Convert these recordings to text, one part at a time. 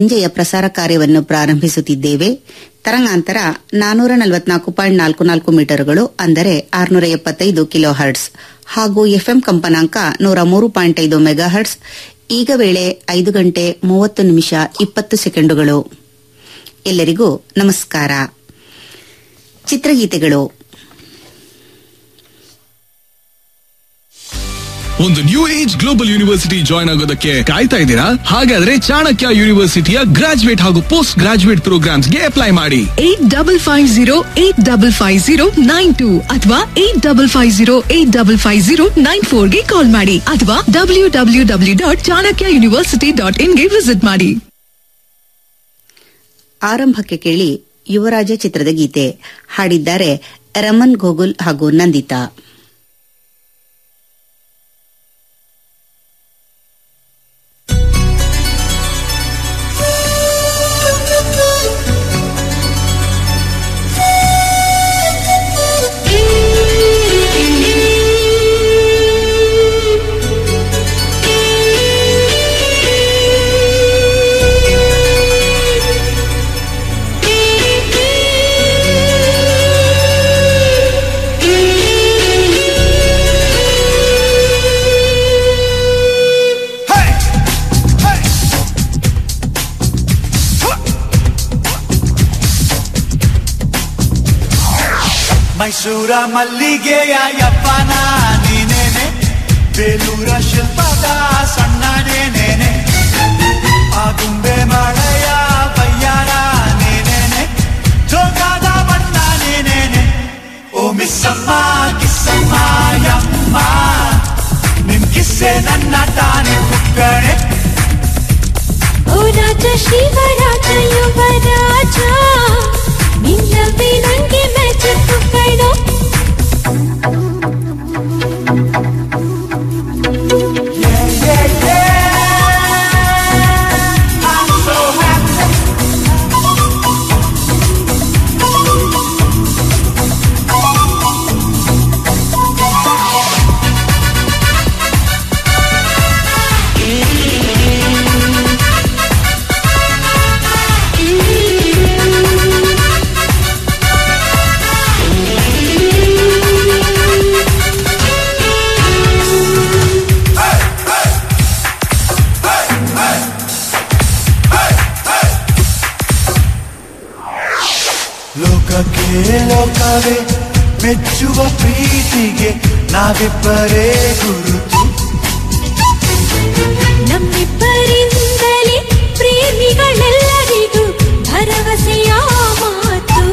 ಸಂಜೆಯ ಪ್ರಸಾರ ಕಾರ್ಯವನ್ನು ಪ್ರಾರಂಭಿಸುತ್ತಿದ್ದೇವೆ ತರಂಗಾಂತರ ನಾನೂರ ನಲವತ್ನಾಲ್ಕು ಪಾಯಿಂಟ್ ನಾಲ್ಕು ನಾಲ್ಕು ಮೀಟರ್ಗಳು ಅಂದರೆ ಆರುನೂರ ಎಪ್ಪತ್ತೈದು ಕಿಲೋ ಹರ್ಟ್ಸ್ ಹಾಗೂ ಎಫ್ಎಂ ಕಂಪನಾಂಕ ನೂರ ಮೂರು ಪಾಯಿಂಟ್ ಐದು ಮೆಗಾ ಹರ್ಟ್ಸ್ ಈಗ ವೇಳೆ ಐದು ಗಂಟೆ ಮೂವತ್ತು ನಿಮಿಷ ಇಪ್ಪತ್ತು ಸೆಕೆಂಡುಗಳು ಎಲ್ಲರಿಗೂ ನಮಸ್ಕಾರ ಚಿತ್ರಗೀತೆಗಳು ಒಂದು new age global university join ಆಗೋದಕ್ಕೆ ಕಾಯ್ತಾ ಇದ್ದೀರಾ ಹಾಗಾದ್ರೆ ಚಾಣಕ್ಯ ಯೂನಿವರ್ಸಿಟಿಯ ಗ್ರಾಜುಯೇಟ್ ಹಾಗೂ ಪೋಸ್ಟ್ ಗ್ರಾಜುಯೇಟ್ ಪ್ರೋಗ್ರಾಮ್ಸ್ಗೆ ಅಪ್ಲೈ ಮಾಡಿ eight double five zero eight double five zero nine two ಅಥವಾ eight double five zero eight double five zero nine ಫೋರ್ಗೆ ಕಾಲ್ ಮಾಡಿ ಅಥವಾ W W W dot Chanakya university dot ಇನ್ಗೆ ವಿಸಿಟ್ ಮಾಡಿ ಆರಂಭಕ್ಕೆ ಕೇಳಿ ಯುವರಾಜ ಚಿತ್ರದ ಗೀತೆ ಹಾಡಿದ್ದಾರೆ ರಮನ್ ಗೋಗುಲ್ ಹಾಗೂ ನಂದಿತಾ ಮೈಸೂರ ಮಲ್ಲಿಗೆಯ ಯಪ್ಪನ ನೀನೇನೆ ಬೇಲೂರ ಶಿಲ್ಪದ ಸಣ್ಣ ನೇನೇನೆ ಆಗುಂಬೆ ಮಳೆಯ ಬಯ್ಯಾರ ನೀನೇನೆ ಜೋಗಾದ ಬಣ್ಣ ನೀನೇನೆ ಓ ಮಿಸ್ಸಮ್ಮ ಕಿಸ್ಸಮ್ಮ ಯಮ್ಮ ನಿನ್ ಕಿಸ್ಸೆ ನನ್ನ ತಾನೆ ಕುಕ್ಕಣೆ ಓ ರಾಜ ಶಿವರಾಜ ಯುವರಾಜ ನಿನ್ನವೇ ನಂಗೆ ಮ್ಯಾಜಿಕ್ ಕಣೋ ಲೋಕಕ್ಕೆ ಲೋಕವೇ ಮೆಚ್ಚುವ ಪ್ರೀತಿಗೆ ನಾವಿಬ್ಬರೇ ಗುರುತು ನಮ್ಮಿಬ್ಬರಿಂದಲೇ ಪ್ರೇಮಿಗಳೆಲ್ಲರಿಗೂ ಭರವಸೆಯ ಮಾತು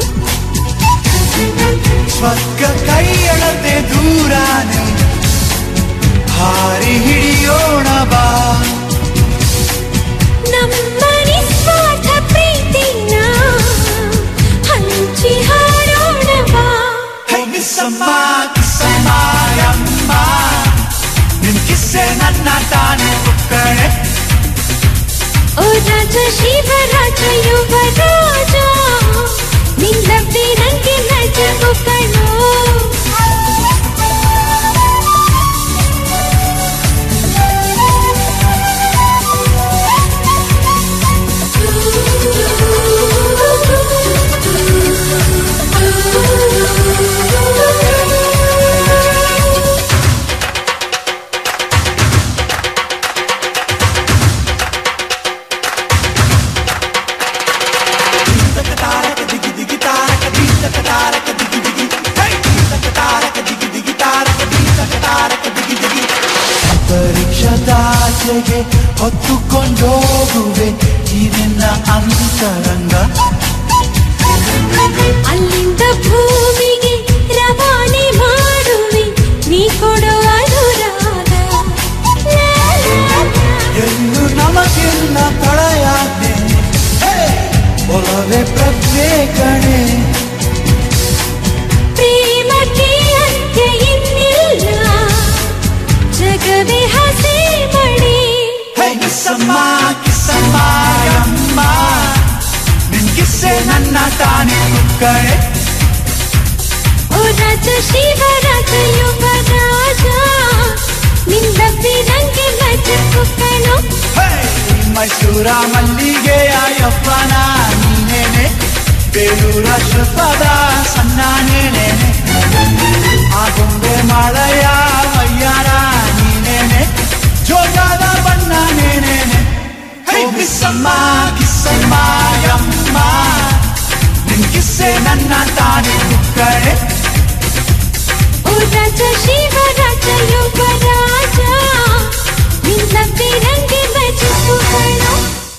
ಸ್ವರ್ಗ ಕೈಯಳತೆ ದೂರಾನೆ ಹಾರಿ ಹಿಡಿಯೋಣ ಬಾ ನಮ್ಮ ನಿಸ್ವಾರ್ಥ ಪ್ರೀತಿನ ಹಂಚಿ ಹಾಡೋಣ ಬಾ ಹೈ ಮಿಸ್ಸಮ್ಮ ಕಿಸ್ಸಮ್ಮ ಯಮ್ಮ ನಿನ್ ಕಿಸ್ಸೆ ನನ್ನ ತಾನೆ ಕುಕ್ಕಣೆ ಓ ರಾಜ ಶಿವರಾಜ ಯುವರಾಜ ನಿನ್ನವೇ ನಂಗೆ ಮ್ಯಾಜಿಕ್ ಕಣೋ ಅಂತರಿಕ್ಷದಾಚೆಗೆ ಹೊತ್ತುಕೊಂಡೋಗುವೆ ಈ ನಿನ್ನ ಅಂತರಂಗ ಅಲ್ಲಿಂದ ಭೂಮಿಗೆ ರವಾನೆ ಮಾಡುವೆ ನೀ ಕೊಡುವ ಅನುರಾಗ ಲಾ, ಲಾ, ಲಾ. ಎಂದು ನಮಗೆಲ್ಲ ತಡೆಯಾದೆ ಒಲವೇ ಪ್ರತ್ಯೇಕಣೆ ಪ್ರೇಮಕ್ಕೆ ಅಂತ್ಯ ಇನ್ನಿಲ್ಲ ಜಗವೇ ಹಸೆ ಮಣಿ ಹೇ ಕಿಸ್ಸಮ್ಮ ಕಿಸ್ಸಮ್ಮ ಯಮ್ಮ ನಿನ್ ಕಿಸ್ಸೆ ನನ್ನ ತಾನೆ ಕುಕ್ಕಣೆ ಓ ರಾಜ ಶಿವರಾಜ ಯುವರಾಜ ನಿಂದಪ್ಪಿ ನಂಗೆ ಮ್ಯಾಜಿಕ್ ಕಣೋ ಹೇ ಮೈಸೂರ ಮಲ್ಲಿಗೆಯ ಯವ್ವನ ನೀನೇನೆ ಬೇಲೂರ ಶಿಲ್ಪದ ಸಣ್ಣ ನೇಣೇನೆ ಆಗುಂಬೆ ಮಳೆಯ ವಯ್ಯಾರ ನೀನೇನೆ ಜೋಗಾದ ಬಣ್ಣ ನೇನೇನೆ ಹೇ ಕಿಸಮ್ಮ ಕಿಸಮ್ಮ ಯಮ್ಮ ನಿನ್ ಕಿಸ್ಸೆ ನನ್ನ ತಾನೆ ಕುಕ್ಕಳೆ ಓ ರಾಜ ಶಿವರಾಜ ಯುವರಾಜ ನಿನ್ನ ಬಿರಂಗಿ ಬಜಿಸುಗಳು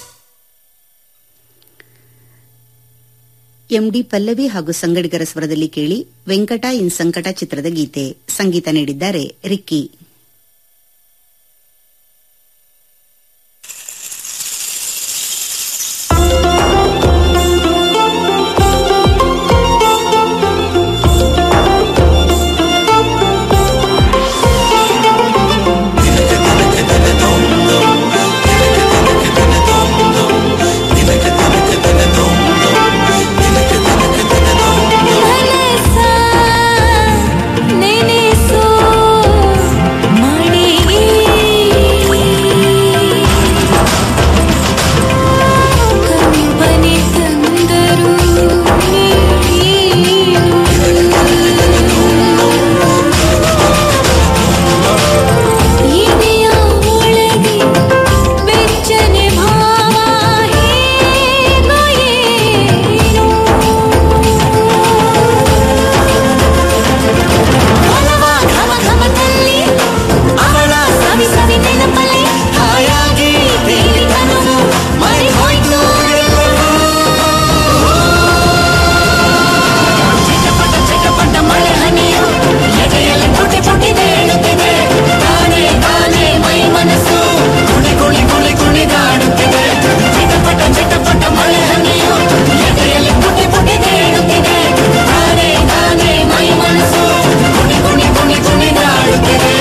ಎಂಡಿ ಪಲ್ಲವಿ ಹಾಗೂ ಸಂಗಡಿಗರ ಸ್ವರದಲ್ಲಿ ಕೇಳಿ ವೆಂಕಟ ಇನ್ ಸಂಕಟ ಚಿತ್ರದ ಗೀತೆ ಸಂಗೀತ ನೀಡಿದ್ದಾರೆ ರಿಕ್ಕಿ ಮನಸ ನೆನೆಸೋ ಮಾಡಿ ಕಂಪನಿ ತಂದರು ಇದೆಯ ಒಳಗೆ ಬೆಚ್ಚನೆ ಭಾವ ಹೇಗೋ ಏನೋ ಒಲವ ಘಮ ಘಮದಲ್ಲಿ ಅವಳ ಸವಿ ಸವಿ ನೆನಪಲ್ಲಿ ಹಾಯಾಗಿ ತೇಲಿ ಕನಸು ಮರಿ ಹೋಯ್ತು ಚಿಟಪಟ ಚಿಟಪಟ ಮಳೆ ಹನಿಯು ಎದೆಯಲ್ಲಿ ಪುಟಿ ಪುಟಿ ತೇಳುತ್ತಿದೆ ತಾನೇ ತಾನೇ ಮೈ ಮನಸ್ಸು ಕುಣಿ ಕುಣಿ ಕುಣಿ ಕುಣಿದಾಡುತ್ತಿದೆ ಚಿಟಪಟ ಚಿಟಪಟ ಮಳೆ ಹನಿಯು ಎದೆಯಲ್ಲಿ ಪುಟಿ ಪುಟಿ ತೇಳುತ್ತಿದೆ ತಾನೇ ತಾನೇ ಮೈ ಮನಸ್ಸು ಕುಣಿ ಕುಣಿ ಕುಣಿ ಕುಣಿದಾಡುತ್ತಿದೆ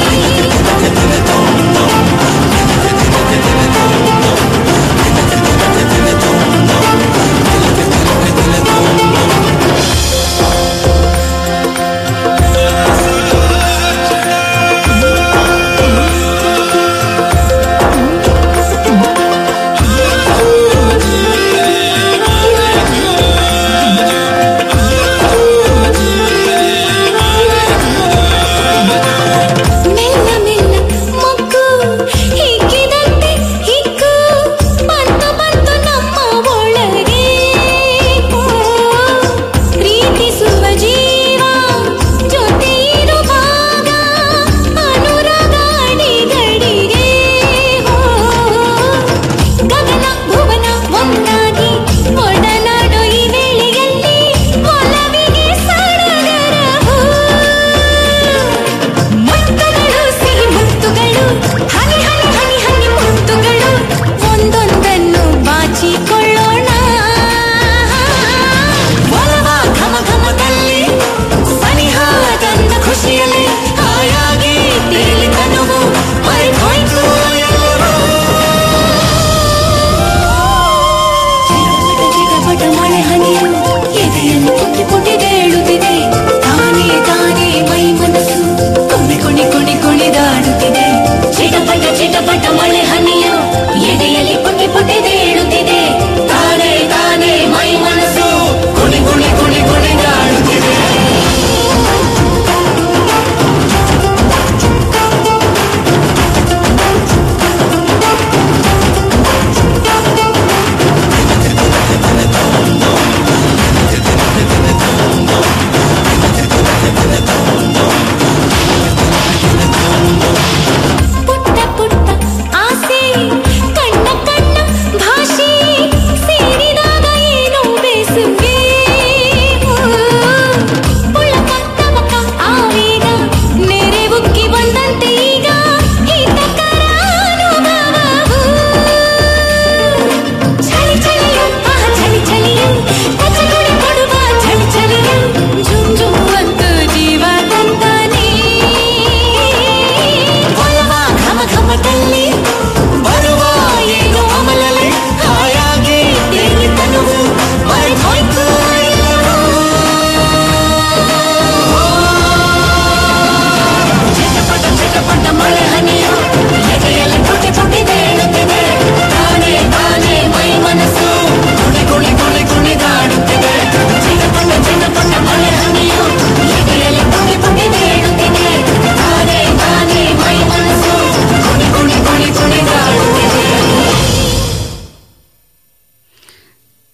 ಮೆಲ್ಲ ಮೆಲ್ಲ ಮಗ್ಗು ಹಿಗ್ಗಿದಂತೆ ಹಿಗ್ಗು ಬಂತು ಬಂತು ನಮ್ಮ ಒಳಗೆ ಓ, ಪ್ರೀತಿಸುವ ಜೀವ ಜೊತೆ ಇರುವಾಗ ಅನುರಾಗ ಅಡಿಗಡಿಗೆ ಓ, ಗಗನ ಭುವನ ಒಂದಾಗಿ ಒಡನಾಡೋ ಈ ವೇಳೆಯಲ್ಲಿ ಒಲವಿಗೆ ಸಡಗರವು ಮುತ್ತುಗಳು ಸಿಹಿ ಮುತ್ತುಗಳು ಹನಿ ಹನಿ ಹನಿ ಹನಿ ಮುತ್ತುಗಳು ಒಂದೊಂದನ್ನು ಬಾಚಿಕೊಳ್ಳೋಣ ಒಲವ ಘಮ ಘಮದಲ್ಲಿ ಸನಿಹ ತಂದ ಖುಷಿಯಲ್ಲಿ ಹಾಯಾಗಿ ತೇಲಿ ತನುವು ಮರೆತೋಯ್ತು ಎಲ್ಲವೂ. ಚಿಟಪಟ ಚಿಟಪಟ ಮಳೆ ಹನಿಯು ಎದೆಯನ್ನು ಪುಟ್ಟಿ ಪುಟ್ಟಿದೇಳುತ್ತಿದೆ ತಾನೇ ತಾನೇ ಮೈ ಮನಸ್ಸು ಕುಣಿ ಕುಣಿ ಕುಣಿ ಕುಣಿದಾಡುತ್ತಿದೆ ಚಿಟಪಟ ಚಿಟಪಟ ಮಳೆ ಹನಿಯು ಎದೆಯಲ್ಲಿ ಪುಟ್ಟಿ ಪುಟ್ಟಿದೇಳುತ್ತಿದೆ ತಾನೇ ತಾನೇ ಮೈ ಮನಸ್ಸು ಕುಣಿ ಕುಣಿ ಕುಣಿ ಕುಣಿದಾಡುತ್ತಿದೆ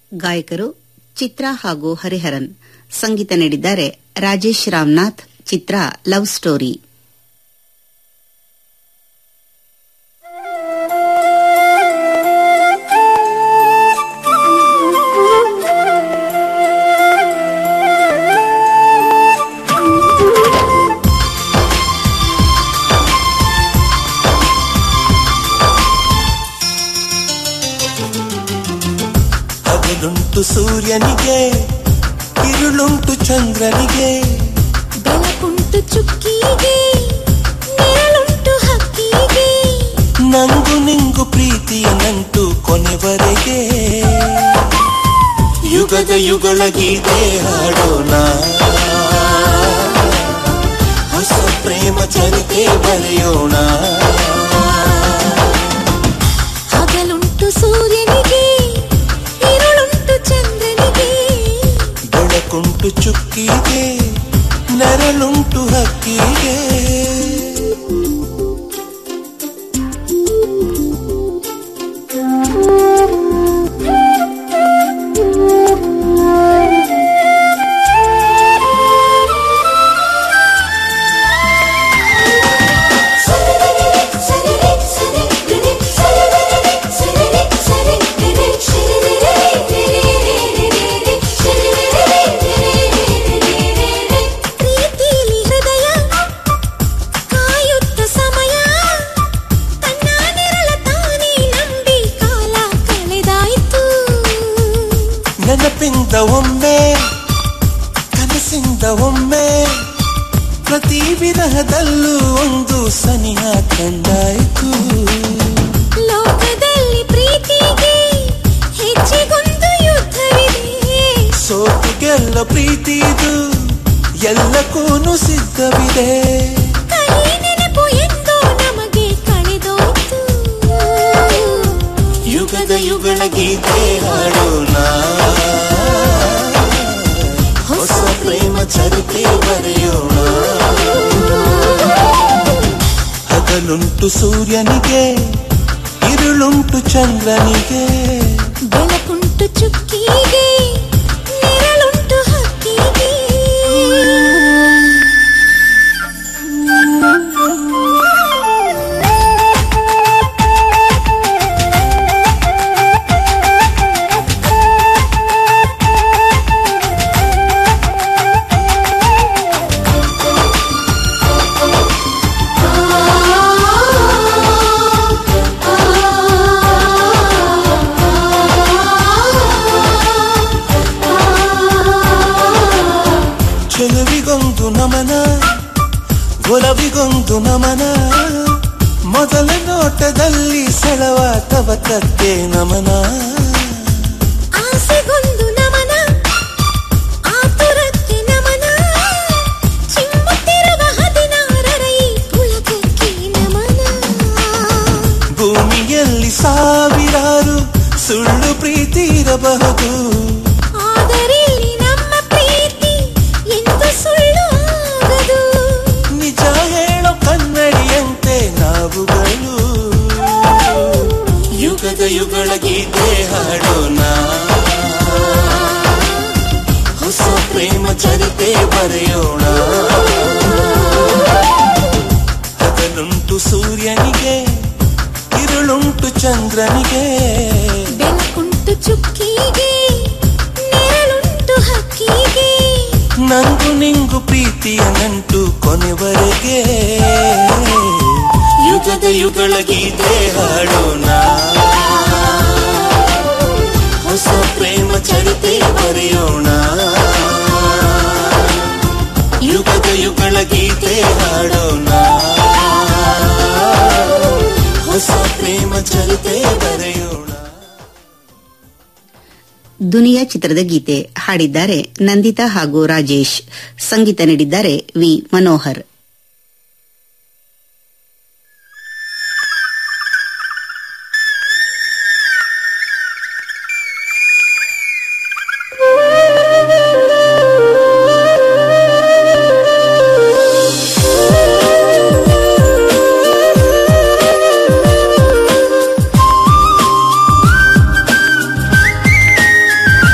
ಗಾಯಕರು ಚಿತ್ರ ಹಾಗೂ ಹರಿಹರನ್ ಸಂಗೀತ ನೀಡಿದ್ದಾರೆ ರಾಜೇಶ್ ರಾಮನಾಥ್ ಚಿತ್ರ ಲವ್ ಸ್ಟೋರಿ ಹಗಲುಂಟು ಸೂರ್ಯನಿಗೆ ഇരുളുಂಟು ಚಂದ್ರನಿಗೆ ಬೆಳಕುಂಟು ಚುಕ್ಕಿಗೆ ನೆರಳುಂಟು ಹಕ್ಕಿಗೆ ನಂಗು ನಿಂಗು ಪ್ರೀತಿಯ ನಂಟು ಕೊನೆವರೆಗೆ ಯುಗದ ಯುಗಳ ಗೀತೆ ಹಾಡೋಣ ಹೊಸ ಪ್ರೇಮ ಚರಿತೆ ಬರೆಯೋಣ ಹಗಲುಂಟು ಸೂರ್ಯನಿಗೆ ഇരുಳುಂಟು ಚಂದ್ರನಿಗೆ ಬೆಳಕುಂಟು ಚುಕ್ಕಿಗೆ ನೆರಳುಂಟು ಹಕ್ಕಿಗೆ ಪ್ರೀತಿಲಿ ಹೃದಯ ಕಾಯುತ್ತ ಸಮಯ ತನ್ನ ನೆರಳ ತಾನೇ ನಂಬಿ ಕಾಲ ಕಳೆದಾಯ್ತು ನೆನಪಿಂದ ಒಮ್ಮೆ ಕನಸಿಂದ ಒಮ್ಮೆ ಪ್ರತಿ ವಿರಹದಲ್ಲೂ ಒಂದು ಸನಿಹ ಕಂಡಾಯಿತು ಲೋಕದಲ್ಲಿ ಪ್ರೀತಿಗೆ ಹೆಚ್ಚಿಗೊಂದು ಯುದ್ಧವಿದೆ ಸೋತು ಗೆಲ್ಲ ಪ್ರೀತಿ ಇದು ಎಲ್ಲಕ್ಕೂನು ಸಿದ್ಧವಿದೆ ಕಹಿ ನೆನಪು ಎಂದೋ ನಮಗೆ ಕಳೆದೋಯ್ತು ಯುಗದ ಯುಗಳ ಗೀತೆ ಹಾಡೋಣ ಹೊಸ ಪ್ರೇಮ ಚರಿತೆ ಬರೆಯೋಣ ಹಗಲುಂಟು ಸೂರ್ಯನಿಗೆ ഇരുಳುಂಟು ಚಂದ್ರನಿಗೆ ಬೆಳಕುಂಟು ಚುಕ್ಕಿಗೆ ನೆರಳುಂಟು ಹಕ್ಕಿಗೆ ಚೆಲುವಿಗೊಂದು ನಮನ ಒಲವಿಗೊಂದು ನಮನ ಮೊದಲ ನೋಟದಲ್ಲಿ ಸೆಳವ ತವಕಕ್ಕೆ ನಮನ ಆಸೆಗೊಂದು ನಮನ ಆತುರಕ್ಕೆ ನಮನ ಚಿಮ್ಮುತ್ತಿರುವ ಹದಿನಾರರ ಈ ಪುಳಕಕ್ಕೆ ನಮನ ಭೂಮಿಯಲ್ಲಿ ಸಾವಿರಾರು ಸುಳ್ಳು ಪ್ರೀತಿ ಇರಬಹುದು ಆದರೆ ಇಲ್ಲಿ ನಮ್ಮ ಪ್ರೀತಿ ಎಂದು ಸುಳ್ಳು ಆಗದು ನಿಜ ಹೇಳೋ ಕನ್ನಡಿಯಂತೆ ನಾವುಗಳು ಯುಗದ ಯುಗಳ ಗೀತೆ ಹಾಡೋಣ ಹೊಸ ಪ್ರೇಮ ಚರಿತೆ ಬರೆಯೋಣ ಹಗಲುಂಟು ಸೂರ್ಯನಿಗೆ ഇരുಳುಂಟು ಚಂದ್ರನಿಗೆ ಬೆಳಕುಂಟು ಚುಕ್ಕಿಗೆ ನೆರಳುಂಟು ಹಕ್ಕಿಗೆ ನಂಗು ನಿಂಗು ಪ್ರೀತಿಯ ನಂಟು ಕೊನೆವರೆಗೆ ಯುಗದ ಯುಗಳ ಗೀತೆ ಹಾಡೋಣ ಹೊಸ ಪ್ರೇಮ ಚರಿತೆ ಬರೆಯೋಣ ಯುಗದ ಯುಗಳ ಗೀತೆ ಹಾಡೋಣ ಹೊಸ ಪ್ರೇಮ ಚರಿತೆ ಬರೆಯೋಣ ದುನಿಯಾ ಚಿತ್ರದ ಗೀತೆ ಹಾಡಿದ್ದಾರೆ ನಂದಿತಾ ಹಾಗೂ ರಾಜೇಶ್ ಸಂಗೀತ ನೀಡಿದ್ದಾರೆ ವಿ ಮನೋಹರ್ ಆ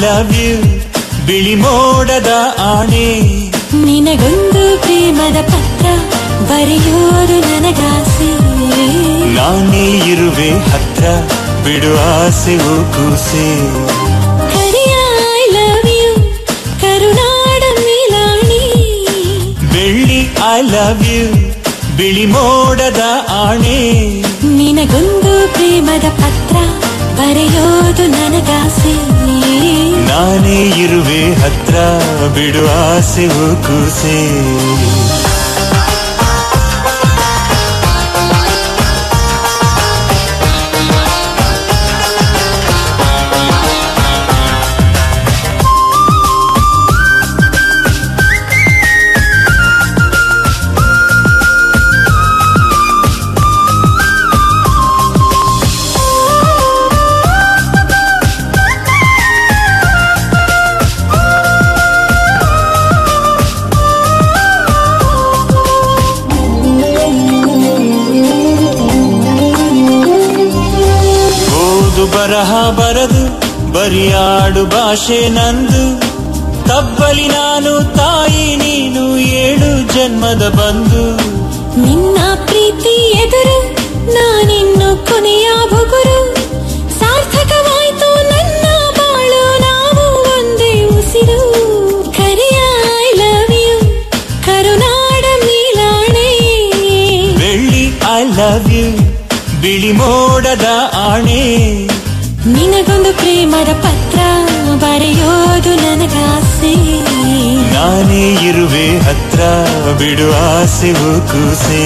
ಲವ್ ಯು ಬಿಳಿ ಮೋಡದ ಆಣೆ ನಿನಗೊಂದು ಪ್ರೇಮದ ಪತ್ರ ಬರೆಯೋದು ನನಗಾಸೆ ನಾನೇ ಇರುವೆ ಹತ್ರ ಬಿಡು ಆಸೆ ಕೂಸೆ ಕರಿಯ ಐ ಲವ್ ಯು ಕರುನಾಡ ಮೇಲಾಣಿ ಬೆಳ್ಳಿ ಐ ಲವ್ ಯು ಬಿಳಿ ಮೋಡದ ಆಣೆ ನಿನಗೊಂದು ಪ್ರೇಮದ ಪತ್ರ ಬರೆಯೋದು ನನಗಾಸೆ ನಾನೇ ಇರುವೆ ಹತ್ರ ಬಿಡು ಆಸೆ ಕೂಸೆ ಓದು ಬರಹ ಬರದು ಬರಿಯಾಡು ಭಾಷೆ ನಂದು ತಬ್ಬಲಿ ನಾನು ತಾಯಿ ನೀನು ಏಳು ಜನ್ಮದ ಬಂದು ನಿನ್ನ ಪ್ರೀತಿ ಎದುರು ನಾನಿನ್ನು ಕೊನೆಯ ಬುಗುರು ಸಾರ್ಥಕವಾಯ್ತು ನನ್ನ ಬಾಳು ನಾವು ಒಂದೇ ಉಸಿರು ಕರಿಯ ಐ ಲವ್ ಯು ಕರುನಾಡ ಮೀಲಾಣೆ ಬೆಳ್ಳಿ ಐ ಲವ್ ಯು ಬಿಳಿ ಮೋಡದ ಆಣೆ ನಿನಗೊಂದು ಪ್ರೇಮದ ಪತ್ರ ಬರೆಯೋದು ನನಗಾಸೆ ನಾನೇ ಇರುವೆ ಹತ್ರ ಬಿಡು ಆಸೆ ಕೂಸೆ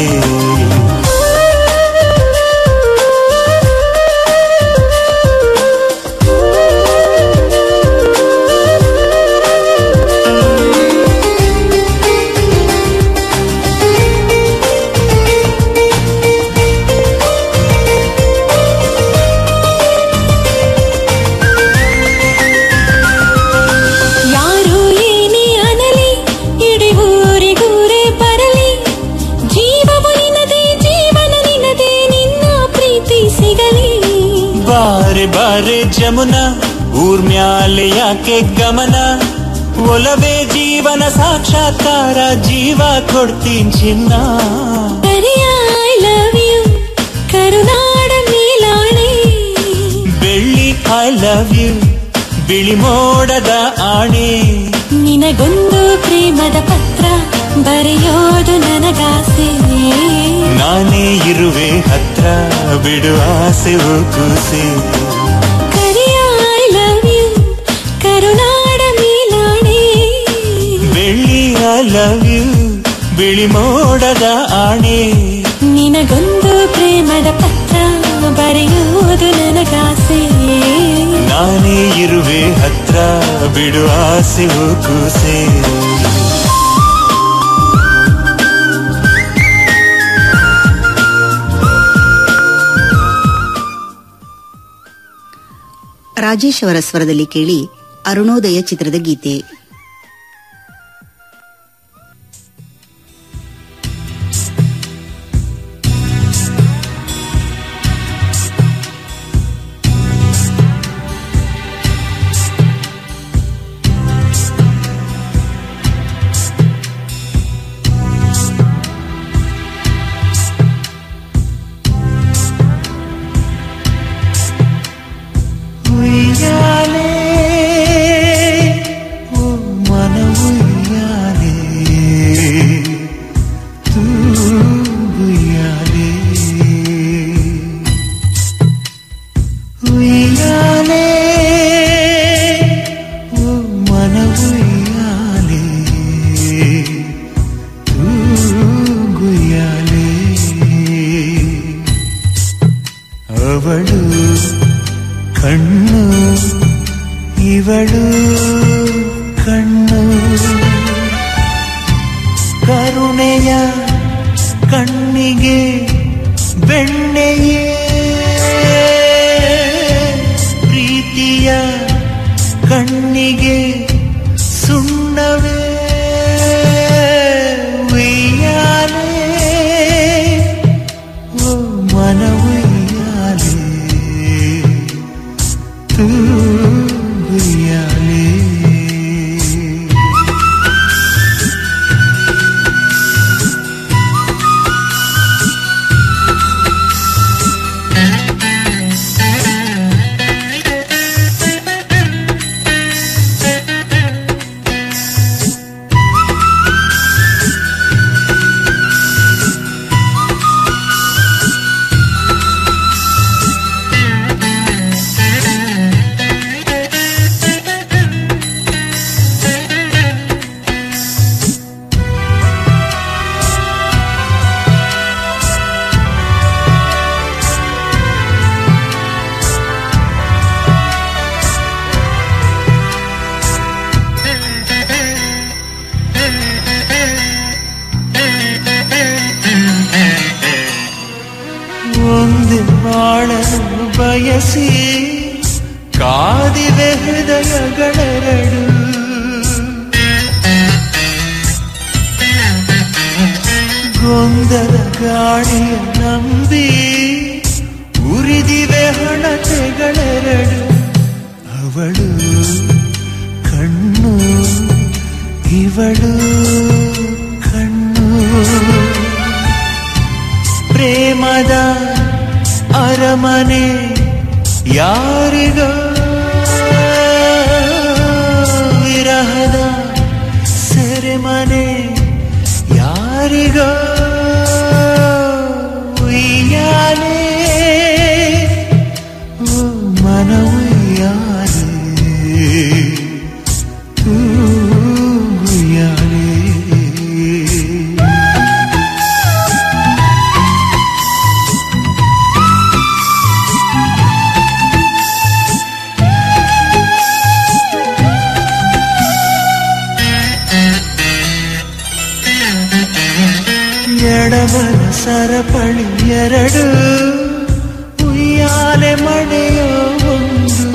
ಯಾರು ಏನೇ ಅನಲಿ ಇಡೀ ಊರಿಗೂರೇ ಬರಲಿ ಜೀವವು ನಿನದೇ ಜೀವನ ನಿನದೇ ನಿನ್ನ ಪ್ರೀತಿ ಸಿಗಲಿ ಬಾರೆ ಬಾರೆ ಜಮುನ ಊರ್ಮ್ಯಾಲೆ ಯಾಕೆ ಗಮನ ಒಲವೇ ಜೀವನ ಸಾಕ್ಷಾತ್ಕಾರ ಜೀವ ಕೊಡ್ತೀನಿ ಚಿನ್ನ ಕರಿಯ ಐ ಲವ್ ಯು ಕರುನಾಡ ಮೇಲಾಣೆ ಬೆಳ್ಳಿ ಐ ಲವ್ ಯು ಬಿಳಿ ಮೋಡದ ಆಣೆ ನಿನಗೊಂದು ಪ್ರೇಮದ ಪತ್ರ ಬರೆಯೋದು ನನಗಾಸೆ ನಾನೇ ಇರುವೆ ಹತ್ರ ಬಿಡು ಆಸೆ ಕೂಸೆ ಕರಿಯ ಐ ಲವ್ ಯು ಕರುನಾಡ ಮೇಲಾಣೆ ಬೆಳ್ಳಿ ಐ ಲವ್ ಯು ಬಿಳಿ ಮೋಡದ ಆಣೆ ನಿನಗೊಂದು ಪ್ರೇಮದ ಪತ್ರ ಬರೆಯುವುದು ನನಗಾಸೆ ನಾನೇ ಇರುವೆ ಹತ್ರ ಬಿಡು ಆಸೆ ಕೂಸೆ ರಾಜೇಶ್ ಅವರ ಸ್ವರದಲ್ಲಿ ಕೇಳಿ ಅರುಣೋದಯ ಚಿತ್ರದ ಗೀತೆ ಉಯ್ಯಾಲೆ ಓ ಮನ ಉಯ್ಯಾಲೆ ತೂ ಉಯ್ಯಾಲೆ ಉಯ್ಯಾಲೆ ಓ ಮನ ಉಯ್ಯಾಲೆ ತೂ ಗುಯ್ಯಾಲೆ ಅವಳು ಕಣ್ಣು ಇವಳು ಕಣ್ಣು ಕರುಣೆಯ ಕಣ್ಣಿಗೆ ಬೆಣ್ಣೆಯೇ ಪ್ರೀತಿಯ ಕಣ್ಣಿಗೆ ಸುಣ್ಣವೇ ಉಯ್ಯಾಲೆ ಓ ಮನ ಉಯ್ಯಾಲೆ ತೂ ಉಯ್ಯಾಲೆ ಬಯಸಿ ಕಾದಿವೆ ಹೃದಯಗಳೆರಡು ಗೊಂದಲ ಗಾಳಿಯ ನಂಬಿ ಉರಿದಿವೆ ಹಣತೆಗಳೆರಡು ಅವಳು ಕಣ್ಣು ಇವಳು ಕಣ್ಣು ಪ್ರೇಮದ ಅರಮನೆ ಯಾರಿಗೋ ವಿರಹದ ಸೆರೆಮನೆ ಯಾರಿಗೋ ಉಯ್ಯಾಲೆ ಓ ಮನ ಉಯ್ಯಾಲೆ ಉಯ್ಯಾಲೆ ಎಡಬಲ ಸರಪಳಿ ಎರಡು ಉಯ್ಯಾಲೆ ಮಳೆಯೋ ಒಂದು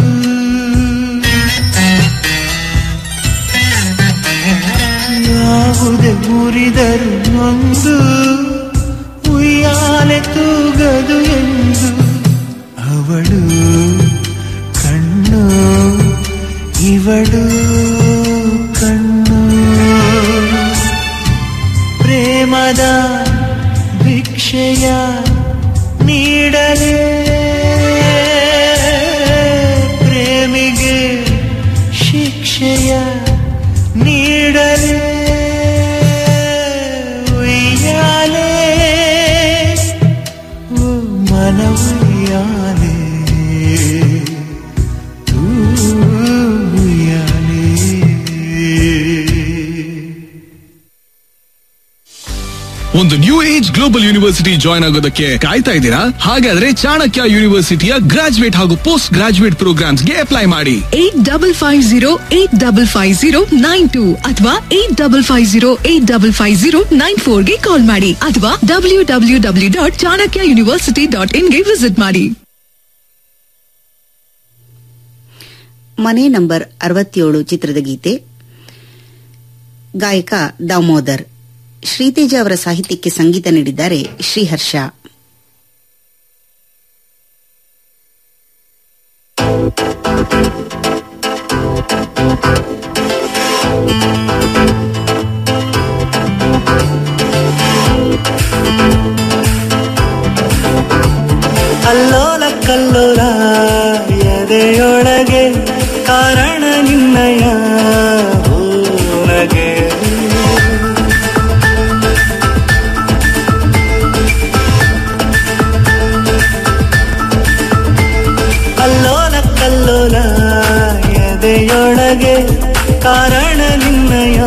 ಯಾವುದೇ ಮುರಿದರು ಒಂದು ಉಯ್ಯಾಲೆ ತೂಗದು ಎಂದು ಅವಳು ಕಣ್ಣು ಇವಳು ಕಣ್ಣು ಪ್ರೇಮದ ಭಿಕ್ಷೆಯ ನೀಡಲೇ ಪ್ರೇಮಿಗೆ ಶಿಕ್ಷೆಯ ನೀಡಲೇ ಉಯ್ಯಾಲೆ ಓ ಮನ ಉಯ್ಯಾಲೆ ಉಯ್ಯಾಲೆ ಒಂದು new age global university join ಆಗೋದಕ್ಕೆ ಕಾಯ್ತಾ ಇದ್ದೀರಾ ಹಾಗಾದ್ರೆ ಚಾಣಕ್ಯ ಯೂನಿವರ್ಸಿಟಿಯ ಗ್ರಾಜುಯೇಟ್ ಹಾಗೂ ಪೋಸ್ಟ್ ಗ್ರಾಜುಯೇಟ್ ಪ್ರೋಗ್ರಾಮ್ಸ್ಗೆ ಅಪ್ಲೈ ಮಾಡಿ eight double five zero eight double five zero nine two ಅಥವಾ eight double five zero eight double five zero nine ಫೋರ್ಗೆ ಕಾಲ್ ಮಾಡಿ ಅಥವಾ W W W dot Chanakya university dot ಇನ್ಗೆ ವಿಸಿಟ್ ಮಾಡಿ ಮನೆ ನಂಬರ್ ಅರವತ್ತೇಳು ಚಿತ್ರದ ಗೀತೆ ಗಾಯಕ ದಾಮೋದರ್ ಶ್ರೀತೇಜ ಅವರ ಸಾಹಿತ್ಯಕ್ಕೆ ಸಂಗೀತ ನೀಡಿದ್ದಾರೆ ಶ್ರೀಹರ್ಷ ಅಲ್ಲೋಲ ಕಲ್ಲೋಲ ಎದೆಯೊಳಗೆ ಕಾರಣ ನಿನ್ನಯ ಊನಗೆ ಅಲ್ಲೋಲ ಕಲ್ಲೋಲ ಎದೆಯೊಳಗೆ ಕಾರಣ ನಿನ್ನಯ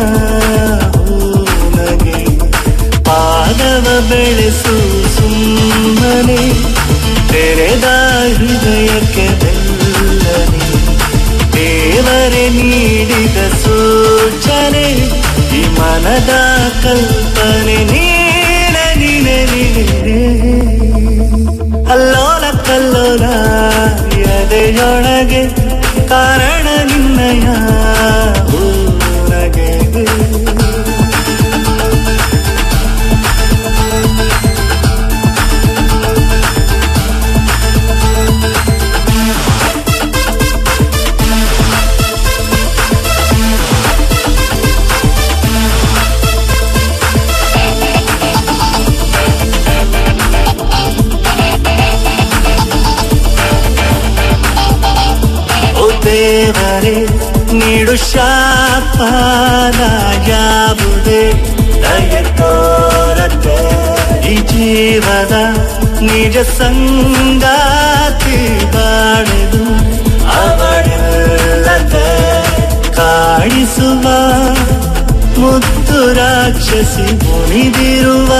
ಊನಗೆ ಪಾದವ ಬೆಳೆಸು ಸುಮ್ಮನೆ ತೆರೆದ ಹೃದಯಕ್ಕೆ ಬೆಲ್ಲನೆ ದೇವರೇ ನೀಡಿದ ಸೂಚನೆ ಈ ಮನದ ಕಲ್ಪನೆ ನೀನ ನೀನೆ ನೀನೆ ಅಲ್ಲೋಲ ಕಲ್ಲೋಲ ಎದೆಯೊಳಗೆ ಕಾರಣ ನಿನ್ನಯ ಊನಗೆ ಓ ದೇವರೇ ನೀಡು ಶಾಪಾದ ಯಾವುದೇ ದಯ ತೋರತೆ ಈ ಜೀವದ ನಿಜ ಸಂಗಾತಿ ಬಾಳೆದು ಅವಳಲ್ಲದೆ ಕಾಣಿಸುವ ಮುತ್ತು ರಾಕ್ಷಸಿ ಮುನಿದಿರುವ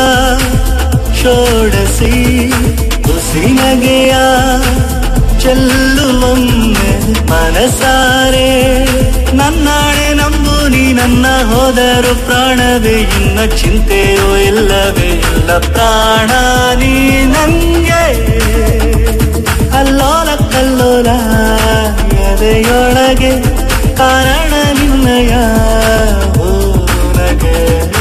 ಷೋಡಸಿ ಕುಸಿನಗೆಯ ಚೆಲ್ಲುವೊಮ್ಮೆ ಮನಸಾರೆ ನನ್ನಾಣೆ ನಂಬು ನೀ ನನ್ನ ಹೋದರು ಪ್ರಾಣವೇ ಇನ್ನ ಚಿಂತೆಯೋ ಇಲ್ಲವೇ ಇಲ್ಲ ಪ್ರಾಣ ನೀ ನಂಗೆ ಅಲ್ಲೋಲ ಕಲ್ಲೋಲ ಎದೆಯೊಳಗೆ ಕಾರಣ ನಿನ್ನಯ ಓನಗೆ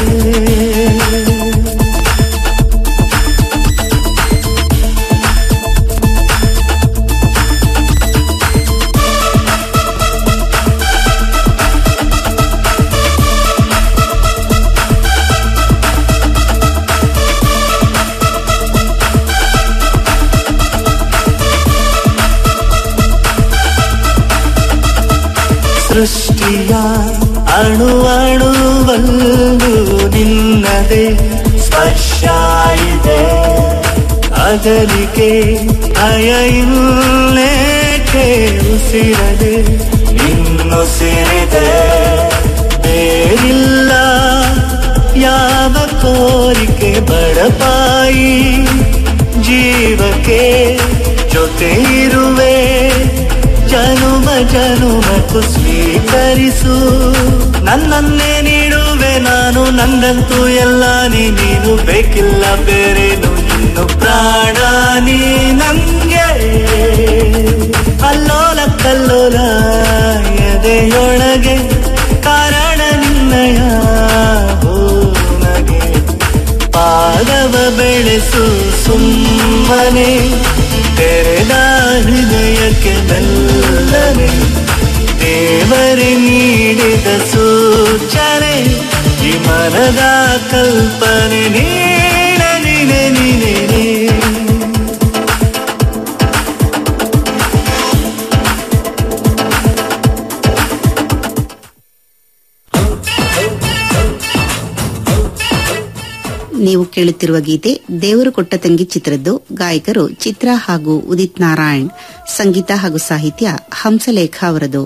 ಸೃಷ್ಟಿಯ ಅಣು ಅಣುವಲ್ಲೂ ನಿನ್ನದೇ ಸ್ಪರ್ಶ ಇದೆ ಅಗಲಿಕೆ ಭಯ ಇಲ್ಲೇಕೆ ಉಸಿರದೆ ನಿನ್ನುಸಿರಿದೆ ಬೇರಿಲ್ಲ ಯಾವ ಕೋರಿಕೆ ಬಡಪಾಯಿ ಜೀವಕ್ಕೆ ಜೊತೆ ಇರುವೆ ಜನುಮ ಜನುಮಕ್ಕೂ ಸ್ವೀಕರಿಸು ನನ್ನನ್ನೇ ನೀಡುವೆ ನಾನು ನಂದಂತೂ ಎಲ್ಲ ನೀ ನೀನು ಬೇಕಿಲ್ಲ ಬೇರೇನು ಇನ್ನು ಪ್ರಾಣ ನೀ ನಂಗೆ ಅಲ್ಲೋಲ ಕಲ್ಲೋಲ ಎದೆಯೊಳಗೆ ಕಾರಣ ನಿನ್ನಯ ನಗೆ ಪಾದವ ಬೆಳೆಸು ಸುಮ್ಮನೆ ತೆರೆದ ಹೃದಯಕ್ಕೆ ನಲ್ಲನೆ ದೇವರೇ ನೀಡಿದ ಸೂಚನೆ ಈ ಮನದ ಕಲ್ಪನೆ ನೀನೆ ನೀನೆ ನೀನೆ ನೀನೆ. ನೀವು ಕೇಳುತ್ತಿರುವ ಗೀತೆ ದೇವರು ಕೊಟ್ಟ ತಂಗಿ ಚಿತ್ರದ್ದು ಗಾಯಕರು ಚಿತ್ರ ಹಾಗೂ ಉದಿತ್ ನಾರಾಯಣ್ ಸಂಗೀತ ಹಾಗೂ ಸಾಹಿತ್ಯ ಹಂಸಲೇಖ ಅವರದು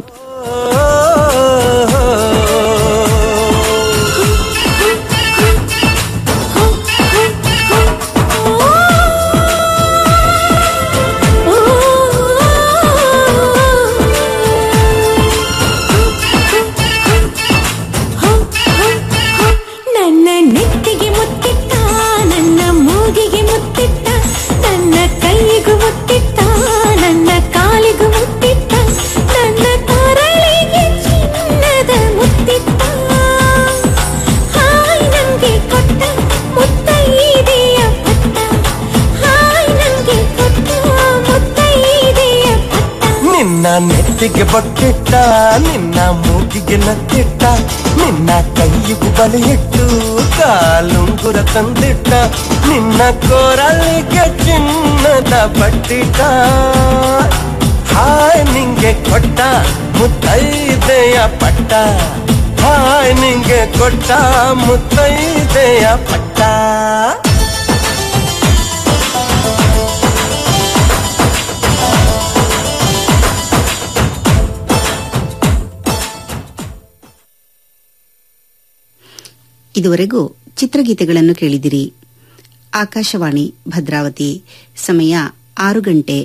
ನನ್ನ ನೆತ್ತಿಗೆ ಮುತ್ತಿಟ್ಟ ನನ್ನ ಮೂಗಿಗೆ ಮುತ್ತಿಟ್ಟ ನನ್ನ ಕೈಗೂ ಮುತ್ತಿಟ್ಟ ನನ್ನ ಕಾಲಿಗೂ ಮುತ್ತಿಟ್ಟ ನನ್ನ ಕರಳಿಗೆ ಚಿನ್ನದ ಮುತ್ತಿಟ್ಟ ಹಾಯ್ ನಂಗೆ ಕೊಟ್ಟ ಮುತ್ತೈದೆಯ ಪಟ್ಟ ಹಾಯ್ ನಂಗೆ ಕೊಟ್ಟ ಮುತ್ತೈದೆಯ ಪಟ್ಟ ನಿನ್ನ ನೆತ್ತಿಗೆ ಬೊಟ್ಟಿಟ್ಟ ನಿನ್ನ ಮೂಗಿಗೆ ನತ್ತಿಟ್ಟ ನಿನ್ನ ಕೈಯಿಗೂ ಬಲಿಯಿಟ್ಟು ಕಾಲುಂಗುರ ತಂದಿಟ್ಟ ನಿನ್ನ ಕೋರಲಿಗೆ ಚಿನ್ನದ ಬಟ್ಟಿಟ್ಟ ಹಾಯ್ ನಿಂಗೆ ಕೊಟ್ಟ ಮುತ್ತೈದೆಯ ಪಟ್ಟ ಹಾಯ್ ನಿಂಗೆ ಕೊಟ್ಟ ಮುತ್ತೈದೆಯ ಪಟ್ಟ ಇದುವರೆಗೂ ಚಿತ್ರಗೀತೆಗಳನ್ನು ಕೇಳಿದಿರಿ ಆಕಾಶವಾಣಿ ಭದ್ರಾವತಿ ಸಮಯ ಆರು ಗಂಟೆ